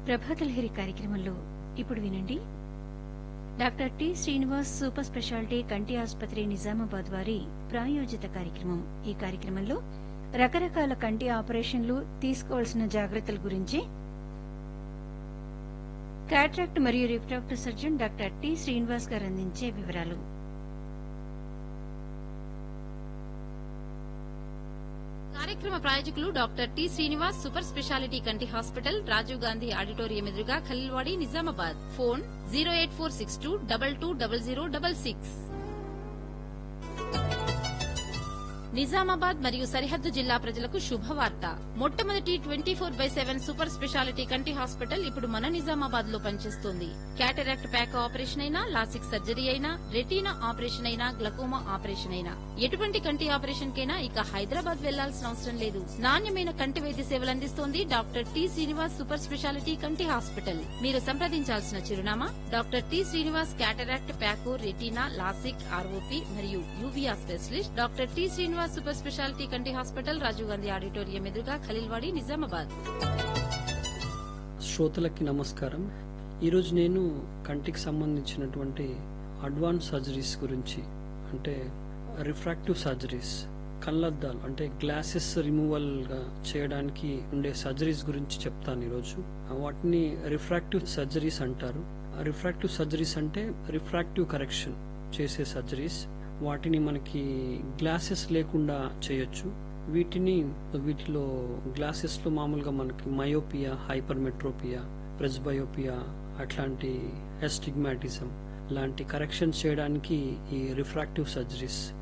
ప్రభాతలహరి కార్యక్రమంలో ఇప్పుడు వినండి doctor T Srinivas super speciality కంటి ఆసుపత్రి నిజామాబాద్ వారి ప్రాయోజిత కార్యక్రమం ఈ కార్యక్రమంలో రకరకాల కంటి ఆపరేషన్లు తీసుకోవాల్సిన జాగ్రత్తల గురించి కాట్రాక్ట్ మరియు refractive surgeon doctor T Srinivas garu అందించే వివరాలు కార్యక్రమ ప్రాయోజకులు doctor T Srinivas super speciality కంటి హాస్పిటల్ రాజీవ్ గాంధీ ఆడిటోరియం ఎదురుగా Khaleelwadi Nizamabad phone zero eight four six two double two double zero double six Nizamabad మరియు సరిహద్దు జిల్లా ప్రజలకు శుభవార్త మొట్టమొదటి twenty four by seven super speciality కంటి హాస్పిటల్ ఇప్పుడు మన నిజామాబాద్ లో పనిచేస్తోంది క్యాటరాక్ట్ ప్యాక్ ఆపరేషన్ అయినా లాసిక్ సర్జరీ అయినా రెటీనా ఆపరేషన్ అయినా గ్లకోమా ఆపరేషన్ అయినా ఎటువంటి కంటి ఆపరేషన్ కైనా ఇక హైదరాబాద్ వెళ్లాల్సిన అవసరం లేదు నాణ్యమైన కంటి వైద్య సేవలు అందిస్తోంది doctor T Srinivas super speciality కంటి హాస్పిటల్ మీరు సంప్రదించాల్సిన చిరునామా doctor T Srinivas cataract phaco retina LASIK ROP మరియు uvea specialist doctor T Srinivas super speciality కంటి హాస్పిటల్ రాజీవ్ గాంధీ ఆడిటోరియం ఎదురుగా ఖలీల్వాడి నిజామాబాద్ శ్రోతలకి నమస్కారం ఈరోజు నేను కంటికి సంబంధించినటువంటి అడ్వాన్స్ సర్జరీస్ గురించి అంటే రిఫ్రాక్టివ్ సర్జరీస్ కళ్ళద్దాలు అంటే గ్లాసెస్ రిమూవల్ గా చేయడానికి ఉండే సర్జరీస్ గురించి చెప్తాను ఈరోజు వాటిని రిఫ్రాక్టివ్ సర్జరీస్ అంటారు రిఫ్రాక్టివ్ సర్జరీస్ అంటే రిఫ్రాక్టివ్ కరెక్షన్ చేసే సర్జరీస్ వాటిని మనకి గ్లాసెస్ లేకుండా చేయొచ్చు వీటిని వీటిలో గ్లాసెస్ లో మామూలుగా మనకి మయోపియా హైపర్మెట్రోపియా ప్రెస్బయోపియా అట్లాంటి ఎస్టిగ్మాటిజం లాంటి కరెక్షన్స్ చేయడానికి ఈ రిఫ్రాక్టివ్ సర్జరీస్